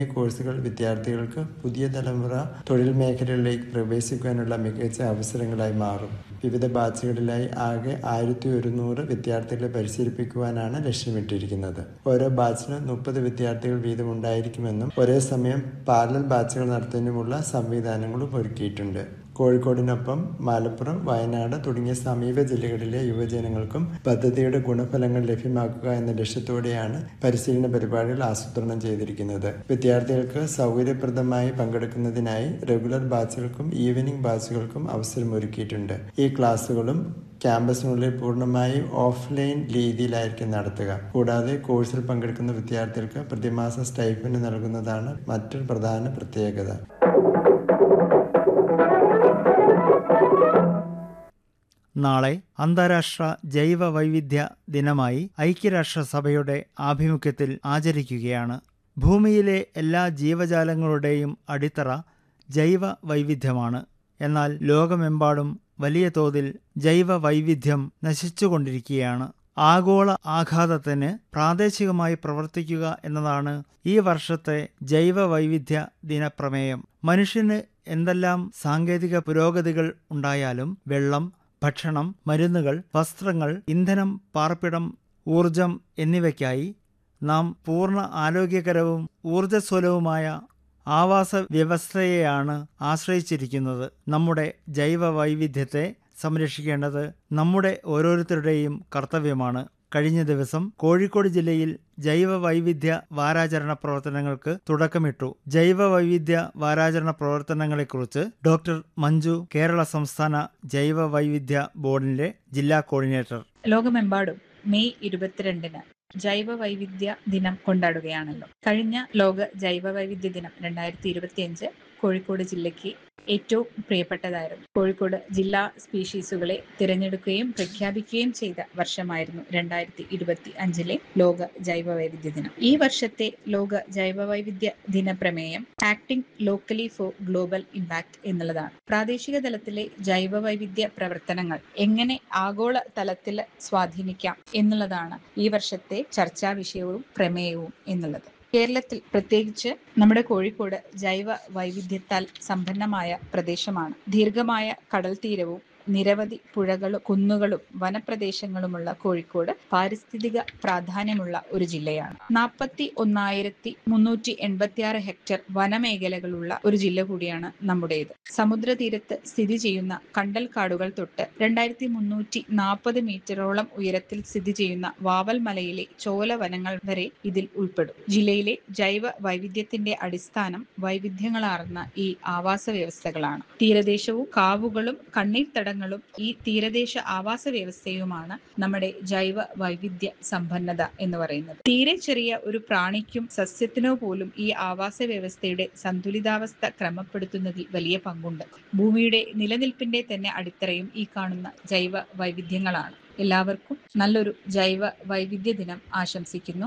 കോഴ്സുകൾ വിദ്യാർത്ഥികൾക്ക് പുതിയ തലമുറ തൊഴിൽ മേഖലകളിലേക്ക് പ്രവേശിക്കാനുള്ള മികച്ച അവസരങ്ങളായി മാറും വിവിധ ബാച്ചുകളിലായി ആകെ ആയിരത്തി ഒരുന്നൂറ് വിദ്യാർത്ഥികളെ പരിശീലിപ്പിക്കുവാനാണ് ലക്ഷ്യമിട്ടിരിക്കുന്നത് ഓരോ ബാച്ചിന് മുപ്പത് വിദ്യാർത്ഥികൾ വീതം ഉണ്ടായിരിക്കുമെന്നും ഒരേ സമയം പാരലൽ ബാച്ചുകൾ നടത്തുന്നതിനുമുള്ള സംവിധാനങ്ങളും ഒരുക്കിയിട്ടുണ്ട് കോഴിക്കോടിനൊപ്പം മലപ്പുറം വയനാട് തുടങ്ങിയ സമീപ ജില്ലകളിലെ യുവജനങ്ങൾക്കും പദ്ധതിയുടെ ഗുണഫലങ്ങൾ ലഭ്യമാക്കുക എന്ന ലക്ഷ്യത്തോടെയാണ് പരിശീലന പരിപാടികൾ ആസൂത്രണം ചെയ്തിരിക്കുന്നത് വിദ്യാർത്ഥികൾക്ക് സൗകര്യപ്രദമായി പങ്കെടുക്കുന്നതിനായി റെഗുലർ ബാച്ചുകൾക്കും ഈവനിംഗ് ബാച്ചുകൾക്കും അവസരമൊരുക്കിയിട്ടുണ്ട് ഈ ക്ലാസ്സുകളും ക്യാമ്പസിനുള്ളിൽ പൂർണ്ണമായും ഓഫ്ലൈൻ രീതിയിലായിരിക്കും നടത്തുക കൂടാതെ കോഴ്സിൽ പങ്കെടുക്കുന്ന വിദ്യാർത്ഥികൾക്ക് പ്രതിമാസ സ്റ്റൈഫൻഡ് നൽകുന്നതാണ് മറ്റൊരു പ്രധാന പ്രത്യേകത നാളെ അന്താരാഷ്ട്ര ജൈവ വൈവിധ്യ ദിനമായി ഐക്യരാഷ്ട്രസഭയുടെ ആഭിമുഖ്യത്തിൽ ആചരിക്കുകയാണ് ഭൂമിയിലെ എല്ലാ ജീവജാലങ്ങളുടെയും അടിത്തറ ജൈവ വൈവിധ്യമാണ് എന്നാൽ ലോകമെമ്പാടും വലിയ തോതിൽ ജൈവ വൈവിധ്യം നശിച്ചുകൊണ്ടിരിക്കുകയാണ് ആഗോള ആഘാതത്തിന് പ്രാദേശികമായി പ്രവർത്തിക്കുക എന്നതാണ് ഈ വർഷത്തെ ജൈവ വൈവിധ്യ ദിനപ്രമേയം മനുഷ്യന് എന്തെല്ലാം സാങ്കേതിക പുരോഗതികൾ ഉണ്ടായാലും വെള്ളം ഭക്ഷണം മരുന്നുകൾ വസ്ത്രങ്ങൾ ഇന്ധനം പാർപ്പിടം ഊർജം എന്നിവയ്ക്കായി നാം പൂർണ്ണ ആരോഗ്യകരവും ഊർജ്ജസ്വലവുമായ ആവാസ വ്യവസ്ഥയെയാണ് ആശ്രയിച്ചിരിക്കുന്നത് നമ്മുടെ ജൈവ വൈവിധ്യത്തെ സംരക്ഷിക്കേണ്ടത് നമ്മുടെ ഓരോരുത്തരുടെയും കർത്തവ്യമാണ് കഴിഞ്ഞ ദിവസം കോഴിക്കോട് ജില്ലയിൽ ജൈവ വൈവിധ്യ വാരാചരണ പ്രവർത്തനങ്ങൾക്ക് തുടക്കമിട്ടു ജൈവ വൈവിധ്യ വാരാചരണ പ്രവർത്തനങ്ങളെക്കുറിച്ച് ഡോക്ടർ മഞ്ജു കേരള സംസ്ഥാന ജൈവ വൈവിധ്യ ബോർഡിന്റെ ജില്ലാ കോർഡിനേറ്റർ ലോകമെമ്പാടും മെയ് ഇരുപത്തിരണ്ടിന് ജൈവ വൈവിധ്യ ദിനം കൊണ്ടാടുകയാണല്ലോ കഴിഞ്ഞ ലോക ജൈവ വൈവിധ്യ ദിനം രണ്ടായിരത്തി ഇരുപത്തിയഞ്ച് കോഴിക്കോട് ജില്ലയ്ക്ക് ഏറ്റവും പ്രിയപ്പെട്ടതായിരുന്നു കോഴിക്കോട് ജില്ലാ സ്പീഷീസുകളെ തിരഞ്ഞെടുക്കുകയും പ്രഖ്യാപിക്കുകയും ചെയ്ത വർഷമായിരുന്നു രണ്ടായിരത്തി ഇരുപത്തി അഞ്ചിലെ ലോക ജൈവ വൈവിധ്യ ദിനം ഈ വർഷത്തെ ലോക ജൈവ വൈവിധ്യ ദിന പ്രമേയം acting locally for global impact എന്നുള്ളതാണ് പ്രാദേശിക തലത്തിലെ ജൈവ വൈവിധ്യ പ്രവർത്തനങ്ങൾ എങ്ങനെ ആഗോള തലത്തിൽ സ്വാധീനിക്കാം എന്നുള്ളതാണ് ഈ വർഷത്തെ ചർച്ചാ വിഷയവും പ്രമേയവും എന്നുള്ളത് കേരളത്തിൽ പ്രത്യേകിച്ച് നമ്മുടെ കോഴിക്കോട് ജൈവ വൈവിധ്യത്താൽ സമ്പന്നമായ പ്രദേശമാണ് ദീർഘമായ കടൽ തീരവും നിരവധി പുഴകളും കുന്നുകളും വനപ്രദേശങ്ങളുമുള്ള കോഴിക്കോട് പാരിസ്ഥിതിക പ്രാധാന്യമുള്ള ഒരു ജില്ലയാണ് നാൽപ്പത്തി ഒന്നായിരത്തി മുന്നൂറ്റി എൺപത്തിയാറ് ഹെക്ടർ വനമേഖലകളുള്ള ഒരു ജില്ല കൂടിയാണ് നമ്മുടേത് സമുദ്രതീരത്ത് സ്ഥിതി ചെയ്യുന്ന കണ്ടൽ കാടുകൾ തൊട്ട് രണ്ടായിരത്തി മുന്നൂറ്റി നാൽപ്പത് മീറ്ററോളം ഉയരത്തിൽ സ്ഥിതി ചെയ്യുന്ന വാവൽ മലയിലെ ചോല വനങ്ങൾ വരെ ഇതിൽ ഉൾപ്പെടും ജില്ലയിലെ ജൈവ വൈവിധ്യത്തിന്റെ അടിസ്ഥാനം വൈവിധ്യങ്ങളാർന്ന ഈ ആവാസ വ്യവസ്ഥകളാണ് തീരദേശവും കാവുകളും കണ്ണീർത്തടങ്ങളും ഈ തീരദേശ ആവാസ വ്യവസ്ഥയുമാണ് നമ്മുടെ ജൈവ വൈവിധ്യ സമ്പന്നത എന്ന് പറയുന്നത് തീരെ ചെറിയ ഒരു പ്രാണിക്കും സസ്യത്തിനോ പോലും ഈ ആവാസ വ്യവസ്ഥയുടെ സന്തുലിതാവസ്ഥ ക്രമപ്പെടുത്തുന്നതിൽ വലിയ പങ്കുണ്ട് ഭൂമിയുടെ നിലനിൽപ്പിന്റെ തന്നെ അടിത്തറയും ഈ കാണുന്ന ജൈവ വൈവിധ്യങ്ങളാണ് എല്ലാവർക്കും നല്ലൊരു ജൈവ വൈവിധ്യ ദിനം ആശംസിക്കുന്നു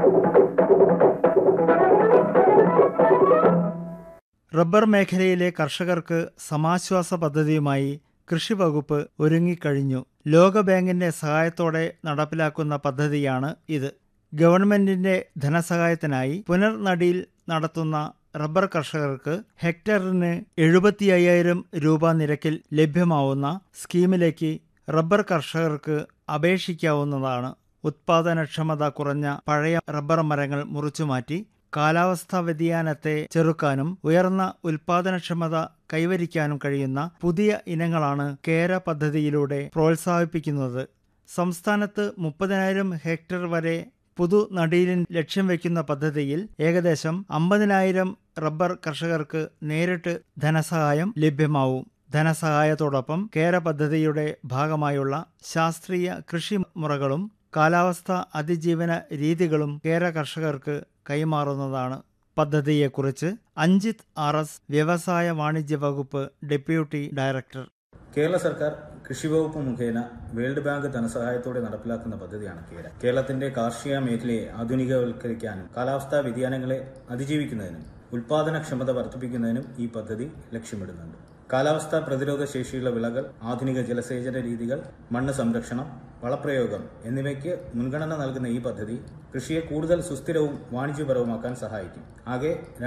റബ്ബർ മേഖലയിലെ കർഷകർക്ക് സമാശ്വാസ പദ്ധതിയുമായി കൃഷി വകുപ്പ് ഒരുങ്ങിക്കഴിഞ്ഞു ലോകബാങ്കിന്റെ സഹായത്തോടെ നടപ്പിലാക്കുന്ന പദ്ധതിയാണ് ഇത് ഗവൺമെന്റിന്റെ ധനസഹായത്തിനായി പുനർനടിയിൽ നടത്തുന്ന റബ്ബർ കർഷകർക്ക് ഹെക്ടറിന് എഴുപത്തി അയ്യായിരം രൂപ നിരക്കിൽ ലഭ്യമാവുന്ന സ്കീമിലേക്ക് റബ്ബർ കർഷകർക്ക് അപേക്ഷിക്കാവുന്നതാണ് ഉത്പാദനക്ഷമത കുറഞ്ഞ പഴയ റബ്ബർ മരങ്ങൾ മുറിച്ചുമാറ്റി കാലാവസ്ഥാ വ്യതിയാനത്തെ ചെറുക്കാനും ഉയർന്ന ഉൽപാദനക്ഷമത കൈവരിക്കാനും കഴിയുന്ന പുതിയ ഇനങ്ങളാണ് കേര പദ്ധതിയിലൂടെ പ്രോത്സാഹിപ്പിക്കുന്നത് സംസ്ഥാനത്ത് മുപ്പതിനായിരം ഹെക്ടർ വരെ പുതു നടീലിൻ ലക്ഷ്യം വയ്ക്കുന്ന പദ്ധതിയിൽ ഏകദേശം അമ്പതിനായിരം റബ്ബർ കർഷകർക്ക് നേരിട്ട് ധനസഹായം ലഭ്യമാവും ധനസഹായത്തോടൊപ്പം കേര പദ്ധതിയുടെ ഭാഗമായുള്ള ശാസ്ത്രീയ കൃഷി മുറകളും കാലാവസ്ഥ അതിജീവന രീതികളും കേര കർഷകർക്ക് കൈമാറുന്നതാണ് പദ്ധതിയെക്കുറിച്ച് അഞ്ജിത് ആർ എസ് വ്യവസായ വാണിജ്യ വകുപ്പ് ഡെപ്യൂട്ടി ഡയറക്ടർ കേരള സർക്കാർ കൃഷി വകുപ്പ് മുഖേന വേൾഡ് ബാങ്ക് ധനസഹായത്തോടെ നടപ്പിലാക്കുന്ന പദ്ധതിയാണ് കേര കേരളത്തിന്റെ കാർഷിക മേഖലയെ ആധുനികവൽക്കരിക്കാനും കാലാവസ്ഥാ വ്യതിയാനങ്ങളെ അതിജീവിക്കുന്നതിനും ഉൽപാദനക്ഷമത വർദ്ധിപ്പിക്കുന്നതിനും ഈ പദ്ധതി ലക്ഷ്യമിടുന്നുണ്ട് കാലാവസ്ഥാ പ്രതിരോധ ശേഷിയുള്ള വിളകൾ ആധുനിക ജലസേചന രീതികൾ മണ്ണ് സംരക്ഷണം വളപ്രയോഗം എന്നിവയ്ക്ക് മുൻഗണന നൽകുന്ന ഈ പദ്ധതി കൃഷിയെ കൂടുതൽ സുസ്ഥിരവും വാണിജ്യപരവുമാക്കാൻ സഹായിക്കും ആകെ